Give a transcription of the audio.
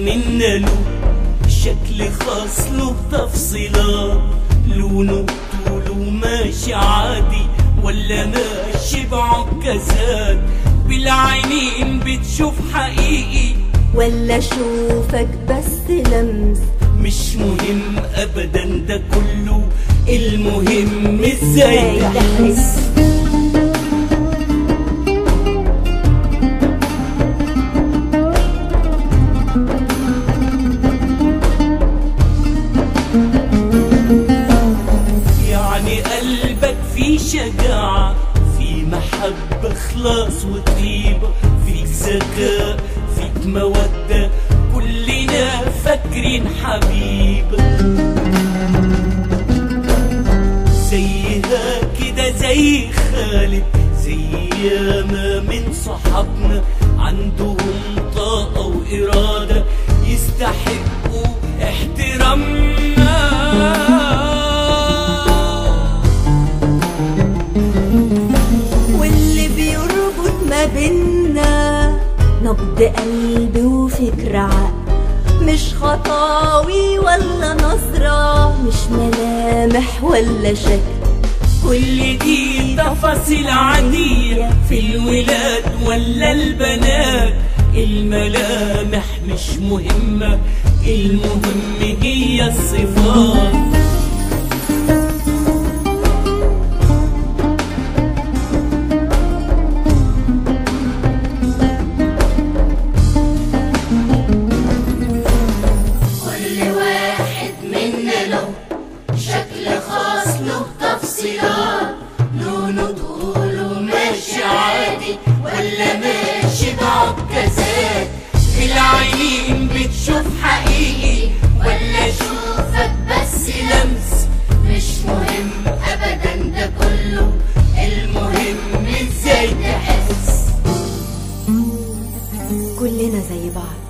منا له شكل خاص له تفصيلات لونه طوله ماشي عادي ولا ماشي بعكازات بالعينين بتشوف حقيقي ولا اشوفك بس لمس مش مهم ابدا ده كله المهم ازاي تحس يعني قلبك فيه شجاعة في محبة خلاص وطيبة فيك ذكاء فيك مودة كلنا فاكرين حبيبك زيها كده زي خالد زي ياما من صحابنا عندهم طاقة وإرادة يستحقوا احترامنا واللي بيربط ما بينا نبض قلب وفكر عقل مش خطاوي ولا نظرة مش ملامح ولا شكل كل دي تفاصيل عادية في الولاد ولا البنات الملامح مش مهمة المهم هي الصفات كل واحد منا له شكل خاص له تفصيلات لونه طوله ماشي عادي ولا ماشي بعكازات بالعينين بتشوف حقيقي ولا اشوفك بس لمس مش مهم ابدا ده كله المهم ازاي تحس كلنا زي بعض